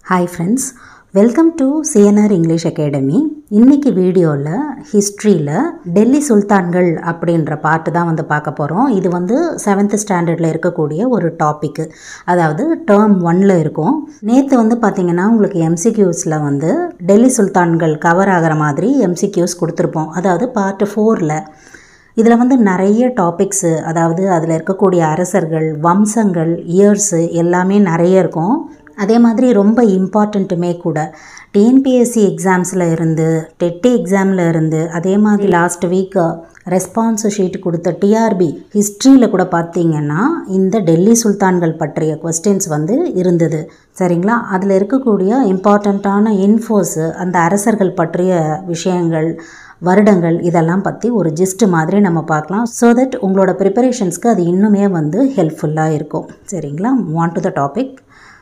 hi friends welcome to CNR English academy இன்னைக்கு வீடியோவில் ஹிஸ்ட்ரியில் டெல்லி சுல்தான்கள் அப்படின்ற பார்ட்டு தான் வந்து பார்க்க போகிறோம் இது வந்து செவன்த் ஸ்டாண்டர்டில் இருக்கக்கூடிய ஒரு டாப்பிக்கு அதாவது டேர்ம் ஒன்ல இருக்கும் நேற்று வந்து பார்த்திங்கன்னா உங்களுக்கு எம்சிக்யூஸில் வந்து டெல்லி சுல்தான்கள் கவர் ஆகிற மாதிரி எம்சிக்யூஸ் கொடுத்துருப்போம் அதாவது பார்ட் ஃபோரில் இதில் வந்து நிறைய டாபிக்ஸு அதாவது அதில் இருக்கக்கூடிய அரசர்கள் வம்சங்கள் இயர்ஸு எல்லாமே நிறைய இருக்கும் அதே மாதிரி ரொம்ப இம்பார்ட்டண்ட்டுமே கூட டிஎன்பிஎஸ்சி எக்ஸாம்ஸில் இருந்து டெட்டி எக்ஸாமில் இருந்து அதே மாதிரி லாஸ்ட் வீக் ரெஸ்பான்ஸ் ஷீட் கொடுத்த டிஆர்பி ஹிஸ்ட்ரியில் கூட பார்த்தீங்கன்னா இந்த டெல்லி சுல்தான்கள் பற்றிய கொஸ்டின்ஸ் வந்து இருந்தது சரிங்களா அதில் இருக்கக்கூடிய இம்பார்ட்டண்ட்டான இன்ஃபோஸு அந்த அரசர்கள் பற்றிய விஷயங்கள் வருடங்கள் இதெல்லாம் பற்றி ஒரு ஜிஸ்ட் மாதிரி நம்ம பார்க்கலாம் ஸோ தட் உங்களோட ப்ரிப்பரேஷன்ஸ்க்கு அது இன்னுமே வந்து ஹெல்ப்ஃபுல்லாக இருக்கும் சரிங்களா on to the topic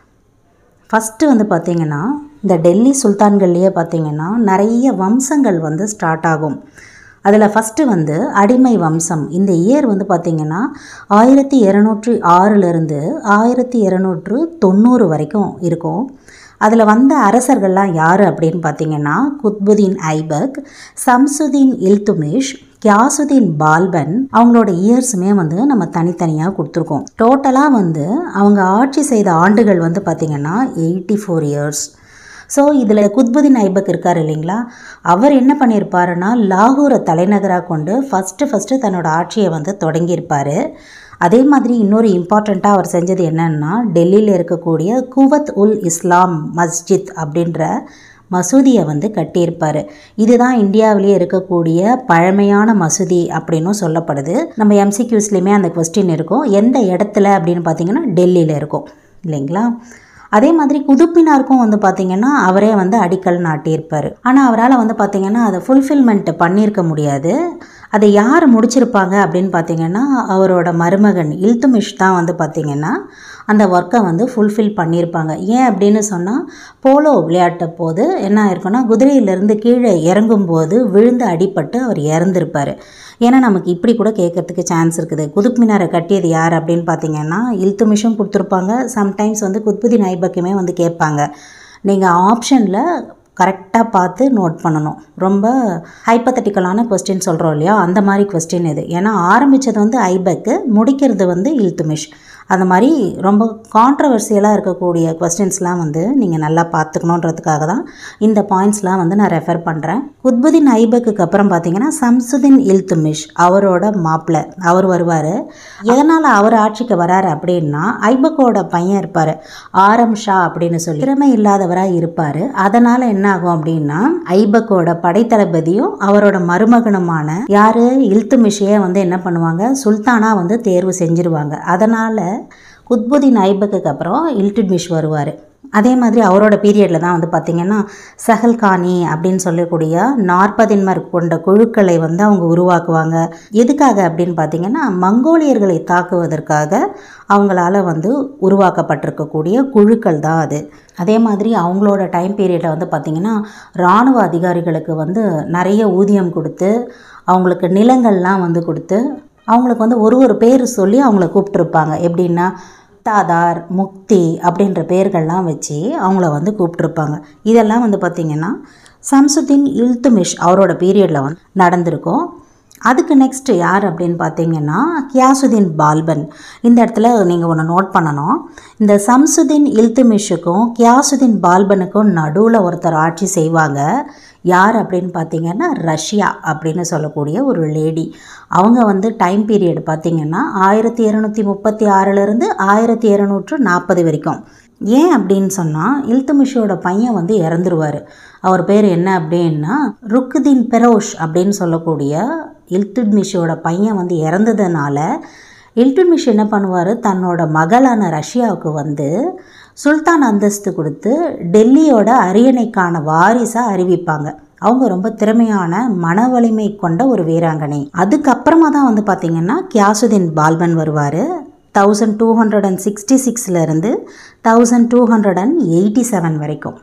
first வந்து பார்த்திங்கன்னா இந்த டெல்லி சுல்தான்கள்லேயே பார்த்திங்கன்னா நிறைய வம்சங்கள் வந்து ஸ்டார்ட் ஆகும் அதில் ஃபஸ்ட்டு வந்து அடிமை வம்சம் இந்த இயர் வந்து பார்த்திங்கன்னா ஆயிரத்தி இரநூற்றி ஆறிலிருந்து ஆயிரத்தி இரநூற்று தொண்ணூறு வரைக்கும் இருக்கும் அதில் வந்த அரசர்கள்லாம் யார் அப்படின்னு பார்த்தீங்கன்னா குத்புதீன் ஐபக் சம்சுதீன் இல்துமிஷ் கியாசுதீன் பால்பன் அவங்களோட இயர்ஸுமே வந்து நம்ம தனித்தனியாக கொடுத்துருக்கோம் டோட்டலாக வந்து அவங்க ஆட்சி செய்த ஆண்டுகள் வந்து பார்த்திங்கன்னா எயிட்டி ஃபோர் இயர்ஸ் ஸோ இதில் குத்புதீன் ஐபக் இருக்கார் இல்லைங்களா அவர் என்ன பண்ணியிருப்பாருன்னா லாகூரை தலைநகராக கொண்டு ஃபஸ்ட்டு ஃபஸ்ட்டு தன்னோட ஆட்சியை வந்து தொடங்கியிருப்பார் அதே மாதிரி இன்னொரு இம்பார்ட்டண்ட்டாக அவர் செஞ்சது என்னன்னா டெல்லியில் இருக்கக்கூடிய குவத் உல் இஸ்லாம் மஸ்ஜித் அப்படின்ற மசூதியை வந்து கட்டியிருப்பார் இதுதான் இந்தியாவிலேயே இருக்கக்கூடிய பழமையான மசூதி அப்படின்னும் சொல்லப்படுது நம்ம எம்சிக்யூஸ்லேயுமே அந்த கொஸ்டின் இருக்கும் எந்த இடத்துல அப்படின்னு பார்த்தீங்கன்னா டெல்லியில் இருக்கும் இல்லைங்களா அதே மாதிரி குதுப்பினாருக்கும் வந்து பார்த்திங்கன்னா அவரே வந்து அடிக்கல் நாட்டியிருப்பார் ஆனால் அவரால் வந்து பார்த்திங்கன்னா அதை ஃபுல்ஃபில்மெண்ட் பண்ணியிருக்க முடியாது அதை யார் முடிச்சிருப்பாங்க அப்படின்னு பார்த்தீங்கன்னா அவரோட மருமகன் இல்துமிஷ் தான் வந்து பார்த்திங்கன்னா அந்த ஒர்க்கை வந்து ஃபுல்ஃபில் பண்ணியிருப்பாங்க ஏன் அப்படின்னு சொன்னால் போலோ விளையாட்ட போது என்ன ஆயிருக்குன்னா குதிரையிலேருந்து கீழே இறங்கும்போது விழுந்து அடிபட்டு அவர் இறந்துருப்பார் ஏன்னா நமக்கு இப்படி கூட கேட்கறதுக்கு சான்ஸ் இருக்குது குதுப் மினாரை கட்டியது யார் அப்படின்னு பார்த்தீங்கன்னா இல்துமிஷும் கொடுத்துருப்பாங்க சம்டைம்ஸ் வந்து குத்புதீன் ஐபக்குமே வந்து கேட்பாங்க நீங்கள் ஆப்ஷனில் கரெக்டாக பார்த்து நோட் பண்ணணும் ரொம்ப ஹைப்பத்தட்டிக்கலான கொஸ்டின் சொல்கிறோம் இல்லையா அந்த மாதிரி கொஸ்டின் இது ஏன்னா ஆரம்பித்தது வந்து ஐபக்கு முடிக்கிறது வந்து இல்துமிஷ் அந்த மாதிரி ரொம்ப கான்ட்ரவர்சியலாக இருக்கக்கூடிய கொஸ்டின்ஸ்லாம் வந்து நீங்கள் நல்லா பார்த்துக்கணுன்றதுக்காக தான் இந்த பாயிண்ட்ஸ்லாம் வந்து நான் ரெஃபர் பண்ணுறேன் குத்புதீன் ஐபக்கு அப்புறம் பார்த்தீங்கன்னா சம்சுதீன் இல்துமிஷ் அவரோட மாப்பிள்ளை அவர் வருவார் எதனால் அவர் ஆட்சிக்கு வராரு அப்படின்னா ஐபக்கோட பையன் இருப்பார் ஆரம் ஷா அப்படின்னு சொல்லி திறமை இல்லாதவராக இருப்பார் அதனால் என்ன ஆகும் அப்படின்னா ஐபக்கோட படைத்தளபதியும் அவரோட மருமகனுமான யார் இல்துமிஷையே வந்து என்ன பண்ணுவாங்க சுல்தானாக வந்து தேர்வு செஞ்சிருவாங்க அதனால் குத்புதீன் ஐபக்கு அப்புறம் இல்துமிஷ் வருவார் அதே மாதிரி அவரோட பீரியடில் தான் வந்து பார்த்திங்கன்னா சஹல்கானி அப்படின்னு சொல்லக்கூடிய நாற்பதின்மர் கொண்ட குழுக்களை வந்து அவங்க உருவாக்குவாங்க எதுக்காக அப்படின்னு பார்த்தீங்கன்னா மங்கோலியர்களை தாக்குவதற்காக அவங்களால வந்து உருவாக்கப்பட்டிருக்கக்கூடிய குழுக்கள் தான் அது அதே மாதிரி அவங்களோட டைம் பீரியடில் வந்து பார்த்திங்கன்னா இராணுவ அதிகாரிகளுக்கு வந்து நிறைய ஊதியம் கொடுத்து அவங்களுக்கு நிலங்கள்லாம் வந்து கொடுத்து அவங்களுக்கு வந்து ஒரு ஒரு பேர் சொல்லி அவங்கள கூப்பிட்ருப்பாங்க எப்படின்னா தாதார் முக்தி அப்படின்ற பேர்கள்லாம் வச்சு அவங்கள வந்து கூப்பிட்ருப்பாங்க இதெல்லாம் வந்து பார்த்திங்கன்னா சம்சுதீன் இல்துமிஷ் அவரோட பீரியடில் வந்து நடந்திருக்கும் அதுக்கு நெக்ஸ்ட்டு யார் அப்படின்னு பார்த்தீங்கன்னா கியாசுதீன் பால்பன் இந்த இடத்துல நீங்கள் ஒன்று நோட் பண்ணணும் இந்த சம்சுதீன் இல்துமிஷுக்கும் கியாசுதீன் பால்பனுக்கும் நடுவில் ஒருத்தர் ஆட்சி செய்வாங்க யார் அப்படின்னு பார்த்தீங்கன்னா ரஷ்யா அப்படின்னு சொல்லக்கூடிய ஒரு லேடி அவங்க வந்து டைம் பீரியட் பார்த்திங்கன்னா ஆயிரத்தி இரநூத்தி முப்பத்தி ஆறிலிருந்து ஆயிரத்தி இரநூற்று நாற்பது வரைக்கும் ஏன் அப்படின்னு சொன்னால் இல்துமிஷோட பையன் வந்து இறந்துருவார் அவர் பேர் என்ன அப்படின்னா ருக்குதீன் பெரோஷ் அப்படின்னு சொல்லக்கூடிய இல்துட்மிஷோட பையன் வந்து இறந்ததுனால இல்துட்மிஷ் என்ன பண்ணுவார் தன்னோட மகளான ரஷ்யாவுக்கு வந்து சுல்தான் அந்தஸ்து கொடுத்து டெல்லியோட அரியணைக்கான வாரிசாக அறிவிப்பாங்க அவங்க ரொம்ப திறமையான மன வலிமை கொண்ட ஒரு வீராங்கனை அதுக்கப்புறமா தான் வந்து பார்த்திங்கன்னா கியாசுதீன் பால்பன் வருவார் thousand two hundred and sixty சிக்ஸ்லேருந்து thousand two hundred and eighty seven வரைக்கும்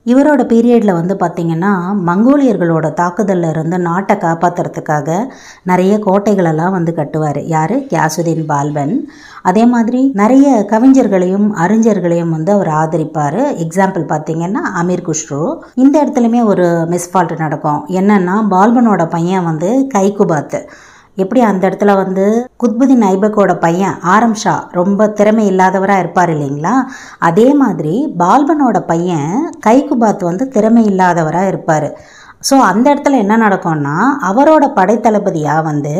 இவரோட பீரியடில் வந்து பார்த்திங்கன்னா மங்கோலியர்களோட தாக்குதல்ல இருந்து நாட்டை காப்பாற்றுறதுக்காக நிறைய கோட்டைகளெல்லாம் வந்து கட்டுவார் யார் கியாசுதீன் பால்பன் அதே மாதிரி நிறைய கவிஞர்களையும் அறிஞர்களையும் வந்து அவர் ஆதரிப்பார் எக்ஸாம்பிள் பார்த்தீங்கன்னா அமீர் குஷ்ரு இந்த இடத்துலையுமே ஒரு மிஸ்ஃபால்ட் நடக்கும் என்னன்னா பால்பனோட பையன் வந்து கைகுபாத்து எப்படி அந்த இடத்துல வந்து குத்புதீன் ஐபக்கோட பையன் ஆரம் ஷா ரொம்ப திறமை இல்லாதவராக இருப்பார் இல்லைங்களா அதே மாதிரி பால்பனோட பையன் கைகுபாத் வந்து திறமை இல்லாதவராக இருப்பார் ஸோ அந்த இடத்துல என்ன நடக்கும்னா அவரோட படைத்தளபதியாக வந்து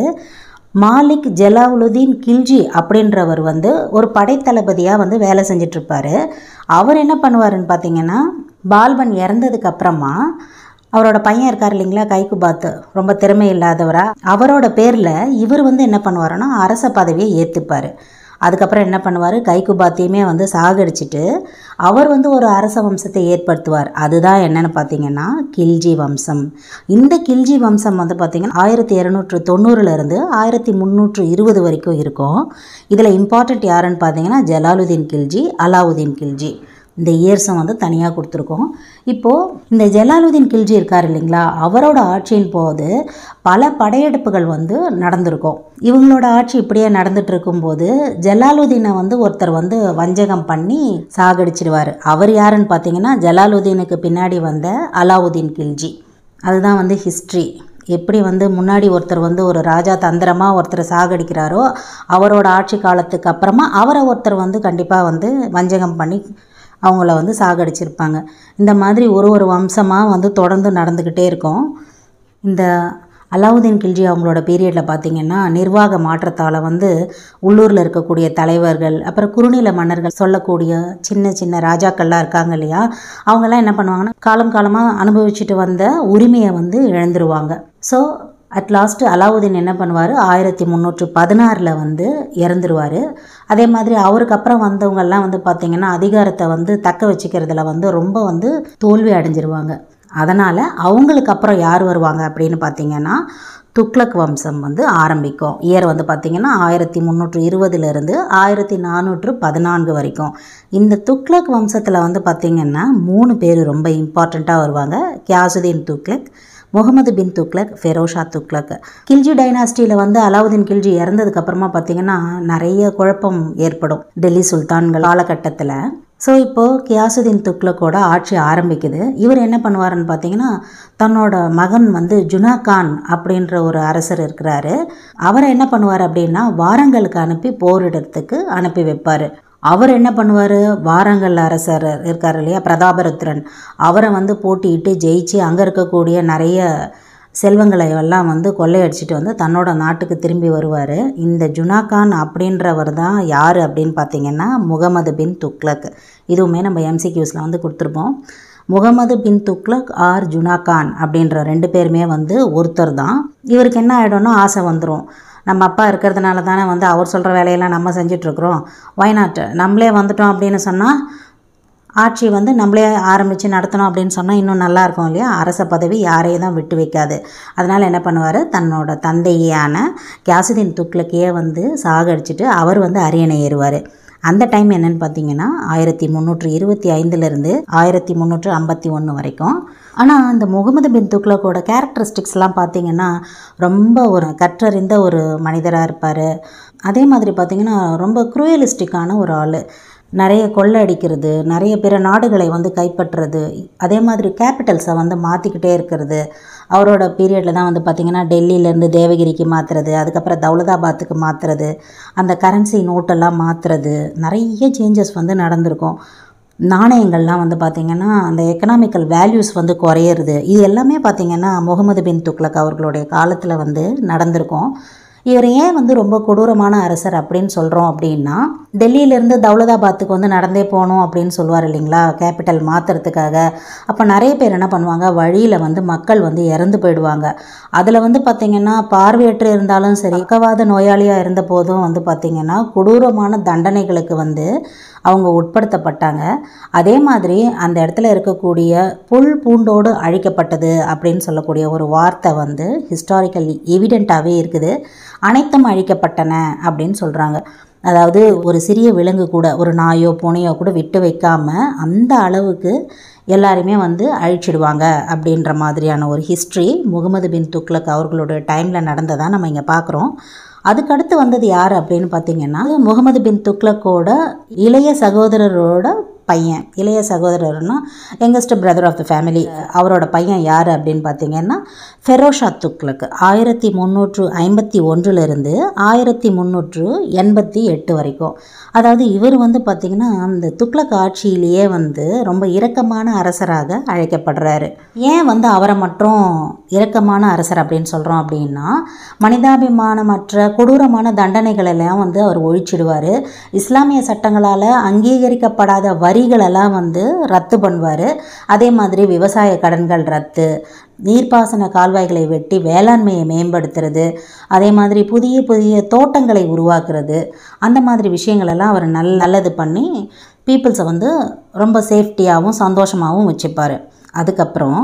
மாலிக் ஜலாவுலுதீன் கில்ஜி அப்படின்றவர் வந்து ஒரு படைத்தளபதியாக வந்து வேலை செஞ்சிட்ருப்பார் அவர் என்ன பண்ணுவாருன்னு பார்த்தீங்கன்னா பால்பன் இறந்ததுக்கு அப்புறமா அவரோட பையன் இருக்கார் இல்லைங்களா கைக்குபாத்து ரொம்ப திறமை இல்லாதவரா அவரோட பேரில் இவர் வந்து என்ன பண்ணுவாருன்னா அரச பதவியை ஏற்றுப்பார் அதுக்கப்புறம் என்ன பண்ணுவார் கைக்குபாத்தையுமே வந்து சாகடிச்சிட்டு அவர் வந்து ஒரு அரச வம்சத்தை ஏற்படுத்துவார் அதுதான் என்னென்னு பார்த்தீங்கன்னா கில்ஜி வம்சம் இந்த கில்ஜி வம்சம் வந்து பார்த்திங்கன்னா ஆயிரத்தி இரநூற்று தொண்ணூறுலேருந்து ஆயிரத்தி முந்நூற்று இருபது வரைக்கும் இருக்கும் இதில் இம்பார்ட்டண்ட் யாருன்னு பார்த்தீங்கன்னா ஜலாலுதீன் கில்ஜி அலாவுதீன் கில்ஜி இந்த இயர்ஸும் வந்து தனியாக கொடுத்துருக்கோம் இப்போது இந்த ஜலாலுதீன் கில்ஜி இருக்கார் இல்லைங்களா அவரோட ஆட்சியின் போது பல படையெடுப்புகள் வந்து நடந்திருக்கும் இவங்களோட ஆட்சி இப்படியே நடந்துட்டு இருக்கும்போது ஜலாலுதீனை வந்து ஒருத்தர் வந்து வஞ்சகம் பண்ணி சாகடிச்சிடுவார் அவர் யாருன்னு பார்த்தீங்கன்னா ஜலாலுதீனுக்கு பின்னாடி வந்த அலாவுதீன் கில்ஜி அதுதான் வந்து ஹிஸ்ட்ரி எப்படி வந்து முன்னாடி ஒருத்தர் வந்து ஒரு ராஜா தந்திரமாக ஒருத்தர் சாகடிக்கிறாரோ அவரோட ஆட்சி காலத்துக்கு அப்புறமா அவரை ஒருத்தர் வந்து கண்டிப்பாக வந்து வஞ்சகம் பண்ணி அவங்கள வந்து சாகடிச்சிருப்பாங்க இந்த மாதிரி ஒரு ஒரு வம்சமாக வந்து தொடர்ந்து நடந்துக்கிட்டே இருக்கும் இந்த அலாவுதீன் கில்ஜி அவங்களோட பீரியடில் பார்த்திங்கன்னா நிர்வாக மாற்றத்தால் வந்து உள்ளூரில் இருக்கக்கூடிய தலைவர்கள் அப்புறம் குறுநில மன்னர்கள் சொல்லக்கூடிய சின்ன சின்ன ராஜாக்கள்லாம் இருக்காங்க இல்லையா அவங்கெல்லாம் என்ன பண்ணுவாங்கன்னா காலம் காலமாக அனுபவிச்சுட்டு வந்த உரிமையை வந்து இழந்துருவாங்க ஸோ அட் லாஸ்ட்டு அலாவுதீன் என்ன பண்ணுவார் ஆயிரத்தி முந்நூற்று பதினாறில் வந்து இறந்துருவார் அதே மாதிரி அவருக்கு அப்புறம் வந்தவங்கெல்லாம் வந்து பார்த்திங்கன்னா அதிகாரத்தை வந்து தக்க வச்சுக்கிறதுல வந்து ரொம்ப வந்து தோல்வி அடைஞ்சிருவாங்க அதனால் அவங்களுக்கு அப்புறம் யார் வருவாங்க அப்படின்னு பார்த்தீங்கன்னா துக்ளக் வம்சம் வந்து ஆரம்பிக்கும் இயர் வந்து பார்த்திங்கன்னா ஆயிரத்தி முந்நூற்று இருபதுலேருந்து ஆயிரத்தி நானூற்று பதினான்கு வரைக்கும் இந்த துக்ளக் வம்சத்தில் வந்து பார்த்திங்கன்னா மூணு பேர் ரொம்ப இம்பார்ட்டண்ட்டாக வருவாங்க கியாசுதீன் துக்ளக் முகமது பின் துக்ளக் ஃபெரோஷா துக்ளக் கில்ஜி டைனாஸ்டியில் வந்து அலாவுதீன் கில்ஜி இறந்ததுக்கு அப்புறமா பார்த்தீங்கன்னா நிறைய குழப்பம் ஏற்படும் டெல்லி சுல்தான்கள் காலகட்டத்தில் ஸோ இப்போது கியாசுதீன் துக்ளக்கோட ஆட்சி ஆரம்பிக்குது இவர் என்ன பண்ணுவாருன்னு பார்த்தீங்கன்னா தன்னோட மகன் வந்து ஜுனா கான் அப்படின்ற ஒரு அரசர் இருக்கிறாரு அவரை என்ன பண்ணுவார் அப்படின்னா வாரங்களுக்கு அனுப்பி போரிடத்துக்கு அனுப்பி வைப்பார் அவர் என்ன பண்ணுவார் வாரங்கல் அரசர் இருக்கார் இல்லையா பிரதாபருத்ரன் அவரை வந்து போட்டியிட்டு ஜெயிச்சு அங்கே இருக்கக்கூடிய நிறைய செல்வங்களை எல்லாம் வந்து கொள்ளையடிச்சிட்டு வந்து தன்னோட நாட்டுக்கு திரும்பி வருவார் இந்த ஜுனாகான் அப்படின்றவர் தான் யார் அப்படின்னு பார்த்தீங்கன்னா முகமது பின் துக்ளக் இதுவுமே நம்ம எம்சிக்யூஸில் வந்து கொடுத்துருப்போம் முகமது பின் துக்ளக் ஆர் ஜுனாகான் அப்படின்ற ரெண்டு பேருமே வந்து ஒருத்தர் தான் இவருக்கு என்ன ஆகிடும்னா ஆசை வந்துடும் நம்ம அப்பா இருக்கிறதுனால தானே வந்து அவர் சொல்கிற வேலையெல்லாம் நம்ம செஞ்சிட்ருக்குறோம் ஒய்நாட் நம்மளே வந்துட்டோம் அப்படின்னு சொன்னால் ஆட்சி வந்து நம்மளே ஆரம்பித்து நடத்தணும் அப்படின்னு சொன்னால் இன்னும் நல்லா இருக்கும் இல்லையா அரச பதவி யாரையும் தான் விட்டு வைக்காது அதனால் என்ன பண்ணுவார் தன்னோட தந்தையான கியாசுதீன் துக்ளக்கையே வந்து சாகடிச்சிட்டு அவர் வந்து அரியணை ஏறுவார் அந்த டைம் என்னன்னு பார்த்தீங்கன்னா ஆயிரத்தி முந்நூற்று இருபத்தி ஐந்துலேருந்து ஆயிரத்தி முந்நூற்று ஐம்பத்தி ஒன்று வரைக்கும் ஆனால் அந்த முகமது பின் துக்ளக்கோட கேரக்டரிஸ்டிக்ஸ்லாம் பார்த்தீங்கன்னா ரொம்ப ஒரு கற்றறிந்த ஒரு மனிதராக இருப்பார் அதே மாதிரி பார்த்தீங்கன்னா ரொம்ப குரூயலிஸ்டிக்கான ஒரு ஆள் நிறைய கொள்ளை அடிக்கிறது நிறைய பிற நாடுகளை வந்து கைப்பற்றுறது அதே மாதிரி கேபிட்டல்ஸை வந்து மாற்றிக்கிட்டே இருக்கிறது அவரோட பீரியடில் தான் வந்து பார்த்திங்கன்னா டெல்லியிலேருந்து தேவகிரிக்கு மாற்றுறது அதுக்கப்புறம் தௌலதாபாத்துக்கு மாற்றுறது அந்த கரன்சி நோட்டெல்லாம் மாற்றுறது நிறைய சேஞ்சஸ் வந்து நடந்திருக்கும் நாணயங்கள்லாம் வந்து பார்த்திங்கன்னா அந்த எக்கனாமிக்கல் வேல்யூஸ் வந்து குறையிறது இது எல்லாமே பார்த்திங்கன்னா முகமது பின் துக்ளக் அவர்களுடைய காலத்தில் வந்து நடந்திருக்கும் இவர் ஏன் வந்து ரொம்ப கொடூரமான அரசர் அப்படின்னு சொல்கிறோம் அப்படின்னா டெல்லியிலேருந்து தௌலதாபாத்துக்கு வந்து நடந்தே போகணும் அப்படின்னு சொல்லுவார் இல்லைங்களா கேபிட்டல் மாற்றுறதுக்காக அப்போ நிறைய பேர் என்ன பண்ணுவாங்க வழியில் வந்து மக்கள் வந்து இறந்து போயிடுவாங்க அதில் வந்து பார்த்திங்கன்னா பார்வையற்று இருந்தாலும் சரி பக்கவாத நோயாளியாக இருந்த போதும் வந்து பார்த்திங்கன்னா கொடூரமான தண்டனைகளுக்கு வந்து அவங்க உட்படுத்தப்பட்டாங்க அதே மாதிரி அந்த இடத்துல இருக்கக்கூடிய புல் பூண்டோடு அழிக்கப்பட்டது அப்படின்னு சொல்லக்கூடிய ஒரு வார்த்தை வந்து ஹிஸ்டாரிக்கல் எவிடெண்ட்டாகவே இருக்குது அனைத்தும் அழிக்கப்பட்டன அப்படின்னு சொல்கிறாங்க அதாவது ஒரு சிறிய விலங்கு கூட ஒரு நாயோ பூனையோ கூட விட்டு வைக்காம அந்த அளவுக்கு எல்லாருமே வந்து அழிச்சிடுவாங்க அப்படின்ற மாதிரியான ஒரு ஹிஸ்ட்ரி முகமது பின் துக்ளக் அவர்களோட டைமில் நடந்ததாக நம்ம இங்கே பார்க்குறோம் அதுக்கடுத்து வந்தது யார் அப்படின்னு பார்த்தீங்கன்னா முகமது பின் துக்ளக்கோட இளைய சகோதரரோட பையன் இளைய சகோதரர்னா youngest brother of the family அவரோட பையன் யார் அப்படின்னு பார்த்தீங்கன்னா ஃபெரோஷா துக்ளக் ஆயிரத்தி முந்நூற்று ஐம்பத்தி ஒன்றுலேருந்து ஆயிரத்தி முந்நூற்று எண்பத்தி எட்டு வரைக்கும் அதாவது இவர் வந்து பார்த்திங்கன்னா அந்த துக்ளக் ஆட்சியிலேயே வந்து ரொம்ப இரக்கமான அரசராக அழைக்கப்படுறாரு ஏன் வந்து அவரை மட்டும் இரக்கமான அரசர் அப்படின்னு சொல்கிறோம் அப்படின்னா மனிதாபிமானமற்ற கொடூரமான தண்டனைகள் எல்லாம் வந்து அவர் ஒழிச்சிடுவார் இஸ்லாமிய சட்டங்களால் அங்கீகரிக்கப்படாத வரிகளெல்லாம் வந்து ரத்து பண்ணுவார் அதே மாதிரி விவசாய கடன்கள் ரத்து நீர்ப்பாசன கால்வாய்களை வெட்டி வேளாண்மையை மேம்படுத்துறது அதே மாதிரி புதிய புதிய தோட்டங்களை உருவாக்குறது அந்த மாதிரி விஷயங்களெல்லாம் அவர் நல் நல்லது பண்ணி பீப்புள்ஸை வந்து ரொம்ப சேஃப்டியாகவும் சந்தோஷமாகவும் வச்சுப்பார் அதுக்கப்புறம்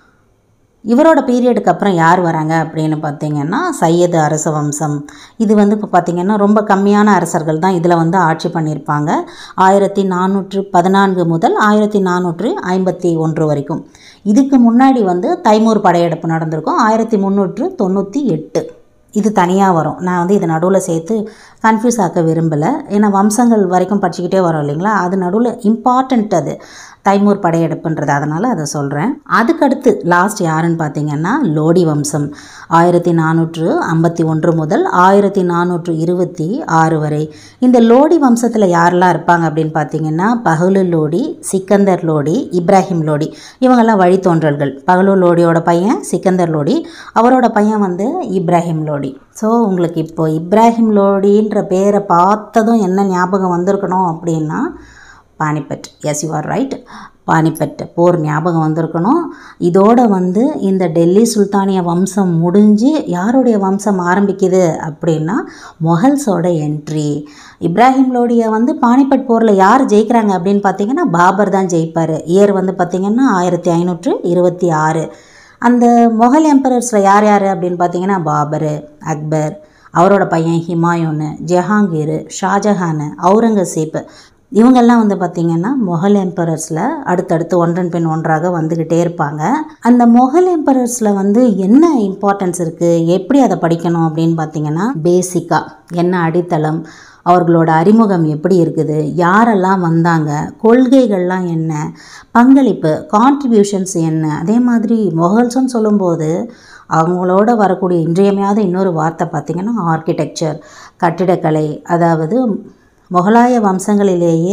இவரோட பீரியடுக்கு அப்புறம் யார் வராங்க அப்படின்னு பார்த்தீங்கன்னா சையது அரச வம்சம் இது வந்து இப்போ பார்த்தீங்கன்னா ரொம்ப கம்மியான அரசர்கள் தான் இதில் வந்து ஆட்சி பண்ணியிருப்பாங்க ஆயிரத்தி நானூற்று பதினான்கு முதல் ஆயிரத்தி நானூற்று ஐம்பத்தி ஒன்று வரைக்கும் இதுக்கு முன்னாடி வந்து தைமூர் படையெடுப்பு நடந்திருக்கும் ஆயிரத்தி முந்நூற்று தொண்ணூற்றி எட்டு இது தனியாக வரும் நான் வந்து இதை நடுவில் சேர்த்து கன்ஃபியூஸ் ஆக்க விரும்பலை ஏன்னா வம்சங்கள் வரைக்கும் படிச்சுக்கிட்டே வரோம் இல்லைங்களா அது நடுவில் இம்பார்ட்டண்ட் அது தைமூர் படையெடுப்புன்றது அதனால் அதை சொல்கிறேன் அதுக்கடுத்து லாஸ்ட் யாருன்னு பார்த்தீங்கன்னா லோடி வம்சம் ஆயிரத்தி நானூற்று ஐம்பத்தி ஒன்று முதல் ஆயிரத்தி நானூற்று இருபத்தி ஆறு வரை இந்த லோடி வம்சத்தில் யாரெல்லாம் இருப்பாங்க அப்படின்னு பார்த்தீங்கன்னா பஹலு லோடி சிக்கந்தர் லோடி இப்ராஹிம் லோடி இவங்கெல்லாம் வழித்தோன்றல்கள் பஹலு லோடியோட பையன் சிக்கந்தர் லோடி அவரோட பையன் வந்து இப்ராஹிம் லோடி ஸோ உங்களுக்கு இப்போ இப்ராஹிம் லோடின்ற பேரை பார்த்ததும் என்ன ஞாபகம் வந்திருக்கணும் அப்படின்னா Panipat yes you are right Panipat போர் ஞாபகம் வந்திருக்கணும் இதோட வந்து இந்த டெல்லி சுல்தானிய வம்சம் முடிஞ்சு யாருடைய வம்சம் ஆரம்பிக்குது அப்படின்னா மொஹல்ஸோட என்ட்ரி இப்ராஹிம் லோடியை வந்து பானிபட் போரில் யார் ஜெயிக்கிறாங்க அப்படின்னு பார்த்தீங்கன்னா பாபர் தான் ஜெயிப்பார் இயர் வந்து பார்த்திங்கன்னா ஆயிரத்தி ஐநூற்று இருபத்தி ஆறு அந்த மொஹல் எம்பரர்ஸில் யார் யார் அப்படின்னு பார்த்தீங்கன்னா பாபர் அக்பர் அவரோட பையன் ஹிமாயூனு ஜஹாங்கீர் ஷாஜஹான் அவுரங்கசீப் இவங்கெல்லாம் வந்து பார்த்திங்கன்னா மொஹல் எம்பரர்ஸில் அடுத்தடுத்து ஒன்றன் பின் ஒன்றாக வந்துக்கிட்டே இருப்பாங்க அந்த மொஹல் எம்பரர்ஸில் வந்து என்ன இம்பார்ட்டன்ஸ் இருக்குது எப்படி அதை படிக்கணும் அப்படின்னு பார்த்தீங்கன்னா பேசிக்காக என்ன அடித்தளம் அவர்களோட அறிமுகம் எப்படி இருக்குது யாரெல்லாம் வந்தாங்க கொள்கைகள்லாம் என்ன பங்களிப்பு கான்ட்ரிபியூஷன்ஸ் என்ன அதே மாதிரி மொஹல்ஸ்னு சொல்லும்போது அவங்களோட வரக்கூடிய இன்றியமையாத இன்னொரு வார்த்தை பார்த்திங்கன்னா ஆர்கிடெக்சர் கட்டிடக்கலை அதாவது முகலாய வம்சங்களிலேயே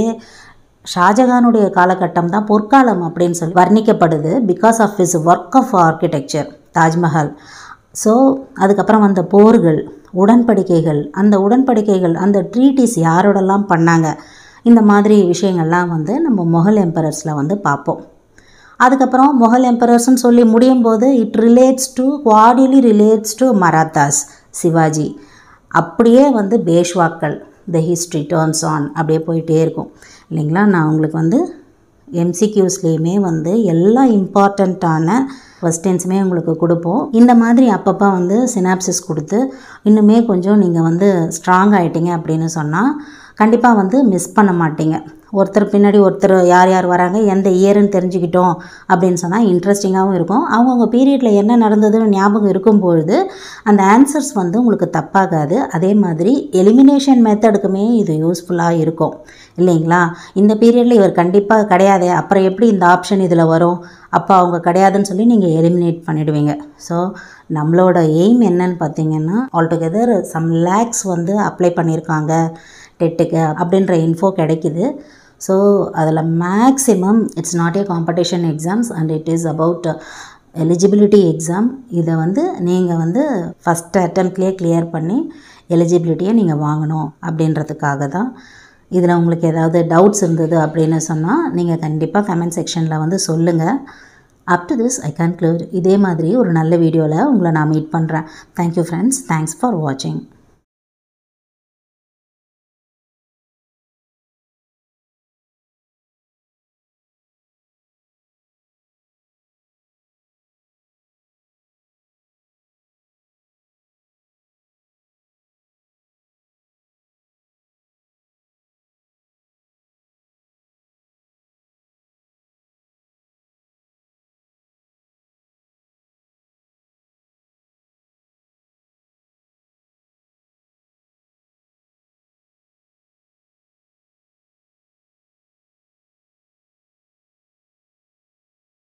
ஷாஜகானுடைய காலகட்டம் தான் பொற்காலம் அப்படின்னு சொல்லி வர்ணிக்கப்படுது because of his work of architecture Taj Mahal so அதுக்கப்புறம் வந்த போர்கள் உடன்படிக்கைகள் அந்த உடன்படிக்கைகள் அந்த ட்ரீட்டிஸ் யாரோடலாம் பண்ணாங்க இந்த மாதிரி விஷயங்கள்லாம் வந்து நம்ம மொஹல் எம்பரர்ஸில் வந்து பார்ப்போம் அதுக்கப்புறம் மொஹல் எம்பரர்ஸ்னு சொல்லி முடியும் போது இட் ரிலேட்ஸ் டு குவாடிலி ரிலேட்ஸ் டு மராத்தாஸ் சிவாஜி அப்படியே வந்து பேஷ்வாக்கள் த ஹிஸ்ட்ரி டேர்ன்ஸ் ஆன் அப்படியே போயிட்டே இருக்கும் இல்லைங்களா நான் உங்களுக்கு வந்து எம்சிக்யூஸ்லேயுமே வந்து எல்லா இம்பார்ட்டண்ட்டான கொஸ்டின்ஸுமே உங்களுக்கு கொடுப்போம் இந்த மாதிரி அப்பப்போ வந்து சினாப்சிஸ் கொடுத்து இன்னுமே கொஞ்சம் நீங்கள் வந்து ஸ்ட்ராங் ஆகிட்டீங்க அப்படின்னு சொன்னால் கண்டிப்பாக வந்து மிஸ் பண்ண மாட்டீங்க ஒருத்தர் பின்னாடி ஒருத்தர் யார் யார் வராங்க எந்த இயருன்னு தெரிஞ்சுக்கிட்டோம் அப்படின்னு சொன்னால் இன்ட்ரெஸ்டிங்காகவும் இருக்கும் அவங்கவுங்க பீரியடில் என்ன நடந்ததுன்னு ஞாபகம் இருக்கும் பொழுது அந்த ஆன்சர்ஸ் வந்து உங்களுக்கு தப்பாகாது அதே மாதிரி எலிமினேஷன் மெத்தடுக்குமே இது யூஸ்ஃபுல்லாக இருக்கும் இல்லைங்களா இந்த பீரியடில் இவர் கண்டிப்பாக கிடையாதே அப்புறம் எப்படி இந்த ஆப்ஷன் இதில் வரும் அப்போ அவங்க கிடையாதுன்னு சொல்லி நீங்கள் எலிமினேட் பண்ணிடுவீங்க ஸோ நம்மளோட எய்ம் என்னன்னு பார்த்தீங்கன்னா ஆல்டுகெதர் சம் லேக்ஸ் வந்து அப்ளை பண்ணியிருக்காங்க டெட்டுக்கு அப்படின்ற இன்ஃபோ கிடைக்குது ஸோ அதில் maximum it's not a competition exams and it is about eligibility exam இதை வந்து நீங்கள் வந்து ஃபஸ்ட் அட்டம்ப்ட்லேயே கிளியர் பண்ணி எலிஜிபிலிட்டியை நீங்கள் வாங்கணும் அப்படின்றதுக்காக தான் இதில் உங்களுக்கு ஏதாவது டவுட்ஸ் இருந்தது அப்படின்னு சொன்னால் நீங்கள் கண்டிப்பாக கமெண்ட் செக்ஷனில் வந்து சொல்லுங்கள் up to this I conclude இதே மாதிரி ஒரு நல்ல வீடியோவில் உங்களை நான் மீட் பண்ணுறேன் தேங்க்யூ ஃப்ரெண்ட்ஸ் தேங்க்ஸ் ஃபார் வாட்சிங்